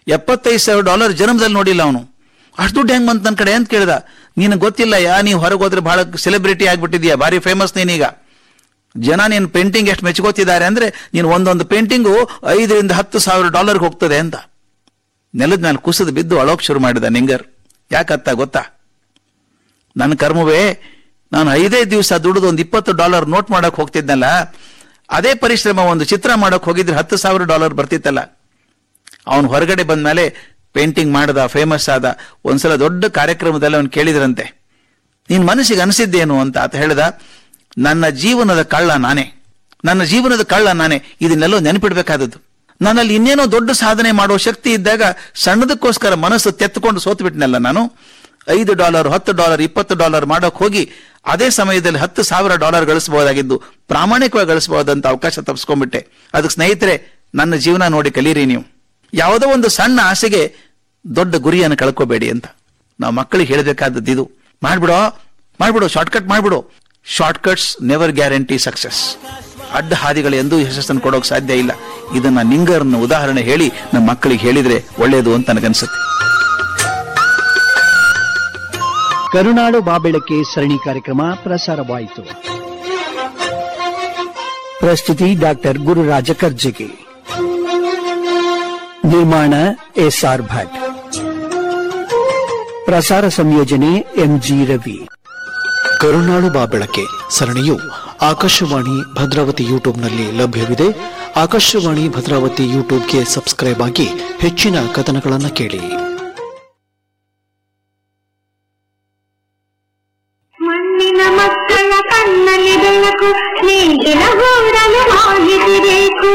ಎಪ್ಪತ್ತೈದು ಸಾವಿರ ಡಾಲರ್ ಜನ್ಮದಲ್ಲಿ ನೋಡಿಲ್ಲ ಅವನು ಅಷ್ಟು ದುಡ್ಡು ಹೆಂಗ್ ಬಂತ ನನ್ನ ಕಡೆ ಅಂತ ಕೇಳ್ದ ನಿನಗೆ ಗೊತ್ತಿಲ್ಲ ಯಾ ನೀವು ಹೊರಗೆ ಹೋದ್ರೆ ಬಹಳ ಸೆಲೆಬ್ರಿಟಿ ಆಗ್ಬಿಟ್ಟಿದ್ಯಾ ಭಾರಿ ಫೇಮಸ್ ನೀನೀಗ ಜನ ನೀನು ಪೇಂಟಿಂಗ್ ಎಷ್ಟು ಮೆಚ್ಕೋತಿದ್ದಾರೆ ಅಂದ್ರೆ ನೀನು ಒಂದೊಂದು ಪೇಂಟಿಂಗು ಐದರಿಂದ ಹತ್ತು ಸಾವಿರ ಡಾಲರ್ಗೆ ಹೋಗ್ತದೆ ಅಂತ ನೆಲದ ಮೇಲೆ ಕುಸಿದು ಬಿದ್ದು ಅಳೋಕ್ ಶುರು ಮಾಡಿದ ನಿಂಗರ್ ಯಾಕತ್ತ ಗೊತ್ತಾ ನನ್ನ ಕರ್ಮವೇ ನಾನು ಐದೇ ದಿವಸ ದುಡಿದು ಒಂದು ಇಪ್ಪತ್ತು ಡಾಲರ್ ನೋಟ್ ಮಾಡಕ್ ಹೋಗ್ತಿದ್ನಲ್ಲ ಅದೇ ಪರಿಶ್ರಮ ಒಂದು ಚಿತ್ರ ಮಾಡಕ್ ಹೋಗಿದ್ರೆ ಹತ್ತು ಸಾವಿರ ಡಾಲರ್ ಬರ್ತಿತ್ತಲ್ಲ ಅವನು ಹೊರಗಡೆ ಬಂದ್ಮೇಲೆ ಪೇಂಟಿಂಗ್ ಮಾಡ್ದ ಫೇಮಸ್ ಆದ ಒಂದ್ಸಲ ದೊಡ್ಡ ಕಾರ್ಯಕ್ರಮದಲ್ಲಿ ಅವನು ಕೇಳಿದ್ರಂತೆ ನಿನ್ ಮನಸ್ಸಿಗೆ ಅನಿಸಿದ್ದೇನು ಅಂತ ಆತ ಹೇಳ್ದ ನನ್ನ ಜೀವನದ ಕಳ್ಳ ನಾನೇ ನನ್ನ ಜೀವನದ ಕಳ್ಳ ನಾನೇ ಇದನ್ನೆಲ್ಲೋ ನೆನಪಿಡ್ಬೇಕಾದದ್ದು ನನ್ನಲ್ಲಿ ಇನ್ನೇನೋ ದೊಡ್ಡ ಸಾಧನೆ ಮಾಡೋ ಶಕ್ತಿ ಇದ್ದಾಗ ಸಣ್ಣದಕ್ಕೋಸ್ಕರ ಮನಸ್ಸು ತೆತ್ತುಕೊಂಡು ಸೋತು ಬಿಟ್ನಲ್ಲ ನಾನು ಐದು ಡಾಲರ್ ಹತ್ತು ಡಾಲರ್ ಇಪ್ಪತ್ತು ಡಾಲರ್ ಮಾಡೋಕ್ ಹೋಗಿ ಅದೇ ಸಮಯದಲ್ಲಿ ಹತ್ತು ಸಾವಿರ ಡಾಲರ್ ಗಳಿಸಬಹುದಾಗಿದ್ದು ಪ್ರಾಮಾಣಿಕವಾಗಿ ಗಳಿಸಬಹುದಂತ ಅವಕಾಶ ತಪ್ಪಿಸ್ಕೊಂಡ್ಬಿಟ್ಟೆ ಅದಕ್ಕೆ ಸ್ನೇಹಿತರೆ ನನ್ನ ಜೀವನ ನೋಡಿ ಕಲೀರಿ ನೀವು ಯಾವುದೋ ಒಂದು ಸಣ್ಣ ಆಸೆಗೆ ದೊಡ್ಡ ಗುರಿಯನ್ನು ಕಳ್ಕೋಬೇಡಿ ಅಂತ ನಾವು ಮಕ್ಕಳಿಗೆ ಹೇಳಬೇಕಾದದ್ದು ಇದು ಮಾಡ್ಬಿಡೋ ಮಾಡ್ಬಿಡು ಶಾರ್ಟ್ಕಟ್ ಮಾಡ್ಬಿಡು ಶಾರ್ಟ್ಕಟ್ಸ್ ನೆವರ್ ಗ್ಯಾರಂಟಿ ಸಕ್ಸಸ್ ಅಡ್ಡ ಹಾದಿಗಳು ಎಂದೂ ಯಶಸ್ಸನ್ನು ಕೊಡೋಕೆ ಸಾಧ್ಯ ಇಲ್ಲ ಇದನ್ನ ನಿಂಗರ್ನ ಉದಾಹರಣೆ ಹೇಳಿ ನಮ್ಮ ಮಕ್ಕಳಿಗೆ ಹೇಳಿದ್ರೆ ಒಳ್ಳೆಯದು ಅಂತ ನನಗನ್ಸುತ್ತೆ ಕರುನಾಡು ಬಾಬೆಳಕೆ ಸರಣಿ ಕಾರ್ಯಕ್ರಮ ಪ್ರಸಾರವಾಯಿತು ಪ್ರಸ್ತುತಿ ಡಾಕ್ಟರ್ ಗುರುರಾಜ ಕರ್ಜಗಿ ನಿರ್ಮಾಣ ಎಸ್ಆರ್ ಭಟ್ ಪ್ರಸಾರ ಸಂಯೋಜನೆ ಎಂಜಿ ರವಿ ಕರುನಾಡು ಬಾಬೆಳಕೆ ಸರಣಿಯು ಆಕಾಶವಾಣಿ ಭದ್ರಾವತಿ ಯೂಟ್ಯೂಬ್ನಲ್ಲಿ ಲಭ್ಯವಿದೆ ಆಕಾಶವಾಣಿ ಭದ್ರಾವತಿ ಯೂಟ್ಯೂಬ್ಗೆ ಸಬ್ಸ್ಕ್ರೈಬ್ ಆಗಿ ಹೆಚ್ಚಿನ ಕಥನಗಳನ್ನು ಕೇಳಿ ಮಣ್ಣಿನ ಮಕ್ಕಳ ಕಣ್ಣಲ್ಲಿ ಬೆಳಕು ಸ್ನೇಹಿತನ ಗೂಡಲು ಮಾಹಿತಿಬೇಕು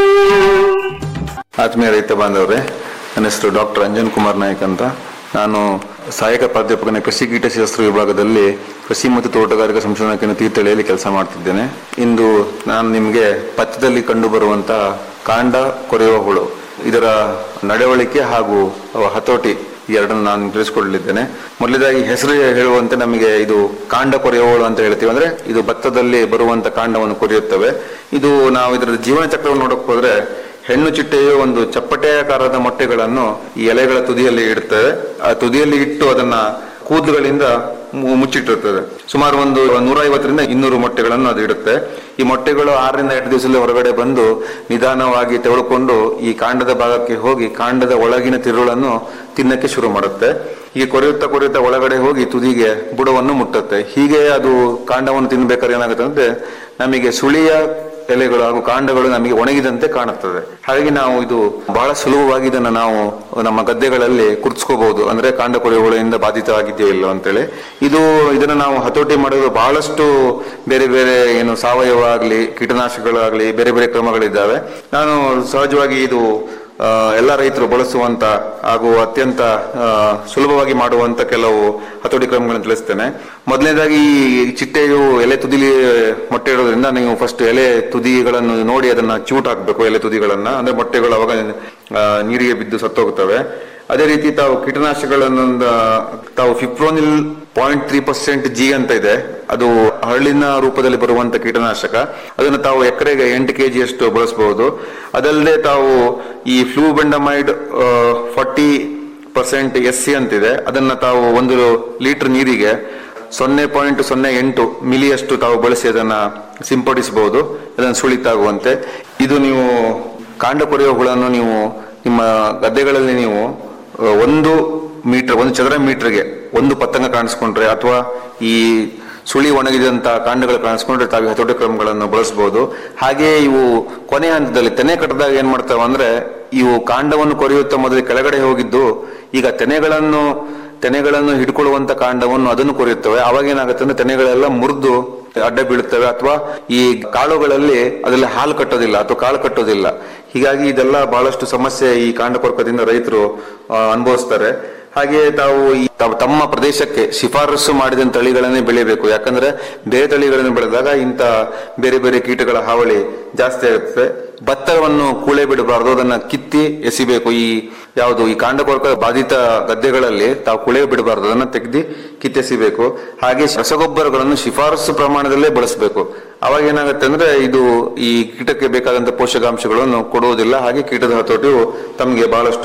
ಆತ್ಮೀಯ ರೈತ ಬಾಂಧವರೇ ನನ್ನ ಹೆಸರು ಡಾಕ್ಟರ್ ಅಂಜನ್ ಕುಮಾರ್ ನಾಯಕ್ ಅಂತ ನಾನು ಸಹಾಯಕ ಪ್ರಾಧ್ಯಾಪಕನ ಕೃಷಿ ಕೀಟಶಾಸ್ತ್ರ ವಿಭಾಗದಲ್ಲಿ ಕೃಷಿ ಮತ್ತು ತೋಟಗಾರಿಕಾ ಸಂಶೋಧನಾ ಕೇಂದ್ರ ತೀರ್ಥಹಳ್ಳಿಯಲ್ಲಿ ಕೆಲಸ ಮಾಡ್ತಿದ್ದೇನೆ ಇಂದು ನಾನು ನಿಮಗೆ ಪಥದಲ್ಲಿ ಕಂಡುಬರುವಂತಹ ಕಾಂಡ ಕೊರೆಯುವ ಹುಳು ಇದರ ನಡವಳಿಕೆ ಹಾಗೂ ಹತೋಟಿ ಈ ಎರಡನ್ನು ನಾನು ತಿಳಿಸ್ಕೊಡಲಿದ್ದೇನೆ ಮೊದಲದಾಗಿ ಹೆಸರು ಹೇಳುವಂತೆ ನಮಗೆ ಇದು ಕಾಂಡ ಕೊರೆಯುವಳು ಅಂತ ಹೇಳ್ತೀವಿ ಅಂದ್ರೆ ಇದು ಭತ್ತದಲ್ಲಿ ಬರುವಂತ ಕಾಂಡವನ್ನು ಕೊರೆಯುತ್ತವೆ ಇದು ನಾವು ಇದರ ಜೀವನ ಚಕ್ರವನ್ನು ನೋಡಕ್ ಹೋದ್ರೆ ಹೆಣ್ಣು ಚಿಟ್ಟೆಯು ಒಂದು ಚಪ್ಪಟೆಯಾಕಾರದ ಮೊಟ್ಟೆಗಳನ್ನು ಈ ಎಲೆಗಳ ತುದಿಯಲ್ಲಿ ಇಡುತ್ತವೆ ಆ ತುದಿಯಲ್ಲಿ ಇಟ್ಟು ಅದನ್ನ ಕೂದಲುಗಳಿಂದ ಮು- ಮುಚ್ಚಿಟ್ಟಿರುತ್ತದೆ ಸುಮಾರು ಒಂದು ನೂರ ಐವತ್ತರಿಂದ ಇನ್ನೂರು ಮೊಟ್ಟೆಗಳನ್ನು ಅದು ಇಡುತ್ತೆ ಈ ಮೊಟ್ಟೆಗಳು ಆರರಿಂದ ಎಂಟು ದಿವಸದಲ್ಲಿ ಹೊರಗಡೆ ಬಂದು ನಿಧಾನವಾಗಿ ತೆಗೆದುಕೊಂಡು ಈ ಕಾಂಡದ ಭಾಗಕ್ಕೆ ಹೋಗಿ ಕಾಂಡದ ಒಳಗಿನ ತಿರುಳನ್ನು ತಿನ್ನಕ್ಕೆ ಶುರು ಮಾಡುತ್ತೆ ಹೀಗೆ ಕೊರೆಯುತ್ತಾ ಕೊರೆಯುತ್ತಾ ಒಳಗಡೆ ಹೋಗಿ ತುದಿಗೆ ಬುಡವನ್ನು ಮುಟ್ಟುತ್ತೆ ಹೀಗೆ ಅದು ಕಾಂಡವನ್ನು ತಿನ್ಬೇಕಾದ್ರೆ ಏನಾಗುತ್ತೆ ಅಂದ್ರೆ ನಮಗೆ ಸುಳಿಯ ಎಲೆಗಳು ಹಾಗೂ ಕಾಂಡಗಳು ನಮಗೆ ಒಣಗಿದಂತೆ ಕಾಣುತ್ತದೆ ಹಾಗಾಗಿ ನಾವು ಇದು ಬಹಳ ಸುಲಭವಾಗಿ ಇದನ್ನ ನಾವು ನಮ್ಮ ಗದ್ದೆಗಳಲ್ಲಿ ಕುರ್ಚ್ಕೋಬಹುದು ಅಂದ್ರೆ ಕಾಂಡ ಕೊರೆಯುವುಗಳಿಂದ ಬಾಧಿತವಾಗಿದೆಯೋ ಇಲ್ಲೋ ಅಂತೇಳಿ ಇದು ಇದನ್ನ ನಾವು ಹತೋಟಿ ಮಾಡೋದು ಬಹಳಷ್ಟು ಬೇರೆ ಬೇರೆ ಏನು ಸಾವಯವ ಆಗ್ಲಿ ಕೀಟನಾಶಕಗಳಾಗ್ಲಿ ಬೇರೆ ಬೇರೆ ಕ್ರಮಗಳಿದ್ದಾವೆ ನಾನು ಸಹಜವಾಗಿ ಇದು ಆ, ಎಲ್ಲ ರೈತರು ಬಳಸುವಂತ ಹಾಗೂ ಅತ್ಯಂತ ಆ, ಸುಲಭವಾಗಿ ಮಾಡುವಂತ ಕೆಲವು ಹತೋಟಿ ಕ್ರಮಗಳನ್ನು ತಿಳಿಸ್ತೇನೆ ಮೊದಲನೇದಾಗಿ ಈ ಚಿಟ್ಟೆಯು ಎಲೆ ತುದಿಲಿ ಮೊಟ್ಟೆ ಇಡೋದ್ರಿಂದ ನೀವು ಫಸ್ಟ್ ಎಲೆ ತುದಿಗಳನ್ನು ನೋಡಿ ಅದನ್ನ ಚೂಟ್ ಹಾಕ್ಬೇಕು ಎಲೆ ತುದಿಗಳನ್ನ ಅಂದ್ರೆ ಮೊಟ್ಟೆಗಳು ಅವಾಗ ಆ, ನೀರಿಗೆ ಬಿದ್ದು ಸತ್ತೋಗುತ್ತವೆ ಅದೇ ರೀತಿ ತಾವು ಕೀಟನಾಶಕಗಳನ್ನು ಒಂದು, ತಾವು fipronil point three percent G ಅಂತ ಇದೆ ಅದು ಹರಳಿನ ರೂಪದಲ್ಲಿ ಬರುವಂತ ಕೀಟನಾಶಕ ಅದನ್ನು ತಾವು ಎಕರೆಗೆ ಎಂಟು ಕೆಜಿ ಅಷ್ಟು ಬಳಸಬಹುದು ಅದಲ್ಲದೆ ತಾವು ಈ flubendiamide forty percent S C ಅಂತಿದೆ ಅದನ್ನ ತಾವು ಒಂದು ಲೀಟರ್ ನೀರಿಗೆ ಸೊನ್ನೆ ಪಾಯಿಂಟ್ ಸೊನ್ನೆ ಎಂಟು ಮಿಲಿಯಷ್ಟು ತಾವು ಬಳಸಿ ಅದನ್ನ ಸಿಂಪಡಿಸಬಹುದು ಅದನ್ನು ಸುಳಿತಾಗುವಂತೆ ಇದು ನೀವು ಕಾಂಡ ಕೊರೆಯುವ ಹುಳನ್ನು ನೀವು ನಿಮ್ಮ ಗದ್ದೆಗಳಲ್ಲಿ ನೀವು ಆ, ಒಂದು ಮೀಟರ್ ಒಂದು ಚದರ ಮೀಟರ್ಗೆ ಒಂದು ಪತಂಗ ಕಾಣಿಸ್ಕೊಂಡ್ರೆ ಅಥವಾ ಈ ಸುಳಿ ಒಣಗಿದಂತ ಕಾಂಡಗಳು ಕಾಣಿಸ್ಕೊಂಡ್ರೆ ತಾವು ಹತೋಟಿ ಕ್ರಮಗಳನ್ನು ಬಳಸಬಹುದು ಹಾಗೆ ಇವು ಕೊನೆ ಹಂತದಲ್ಲಿ ತೆನೆ ಕಟ್ಟದಾಗ ಏನ್ ಮಾಡ್ತಾವ ಅಂದ್ರೆ ಇವು ಕಾಂಡವನ್ನು ಕೊರೆಯುತ್ತಾ ಮೊದಲು ಕೆಳಗಡೆ ಹೋಗಿದ್ದು ಈಗ ತೆನೆಗಳನ್ನು ತೆನೆಗಳನ್ನು ಹಿಡ್ಕೊಳ್ಳುವಂತ ಕಾಂಡವನ್ನು ಅದನ್ನು ಕೊರೆಯುತ್ತವೆ ಅವಾಗ ಏನಾಗುತ್ತೆ ಅಂದ್ರೆ ತೆನೆಗಳೆಲ್ಲ ಮುರಿದು ಅಡ್ಡ ಬೀಳುತ್ತವೆ ಅಥವಾ ಈ ಕಾಳುಗಳಲ್ಲಿ ಅದರಲ್ಲಿ ಹಾಲು ಕಟ್ಟೋದಿಲ್ಲ ಅಥವಾ ಕಾಳು ಕಟ್ಟೋದಿಲ್ಲ ಹೀಗಾಗಿ ಇದೆಲ್ಲ ಬಹಳಷ್ಟು ಸಮಸ್ಯೆ ಈ ಕಾಂಡ ಕೊರಕದಿಂದ ರೈತರು ಆ, ಅನುಭವಿಸ್ತಾರೆ ಹಾಗೆ ತಾವು ಈ ತಾವು ತಮ್ಮ ಪ್ರದೇಶಕ್ಕೆ ಶಿಫಾರಸು ಮಾಡಿದ ತಳಿಗಳನ್ನೇ ಬೆಳಿಬೇಕು ಯಾಕಂದ್ರೆ ಬೇರೆ ತಳಿಗಳನ್ನು ಬೆಳೆದಾಗ ಇಂಥ ಬೇರೆ ಬೇರೆ ಕೀಟಗಳ ಹಾವಳಿ ಜಾಸ್ತಿ ಆಗುತ್ತೆ ಭತ್ತವನ್ನು ಕೂಳೆ ಬಿಡಬಾರದು ಅದನ್ನ ಕಿತ್ತಿ ಎಸಿಬೇಕು ಈ ಯಾವುದು ಈ ಕಾಂಡಕೊರಕ ಬಾಧಿತ ಗದ್ದೆಗಳಲ್ಲಿ ತಾವು ಕುಳೆ ಬಿಡಬಾರದು ಅದನ್ನ ತೆಗೆದು ಕಿತ್ತೆಸಿಬೇಕು ಹಾಗೆ ರಸಗೊಬ್ಬರಗಳನ್ನು ಶಿಫಾರಸು ಪ್ರಮಾಣದಲ್ಲೇ ಬಳಸಬೇಕು ಅವಾಗ ಏನಾಗುತ್ತೆ ಅಂದ್ರೆ ಇದು ಈ ಕೀಟಕ್ಕೆ ಬೇಕಾದಂತ ಪೋಷಕಾಂಶಗಳನ್ನು ಕೊಡುವುದಿಲ್ಲ ಹಾಗೆ ಕೀಟದ ಹತೋಟಿಯು ತಮಗೆ ಬಹಳಷ್ಟು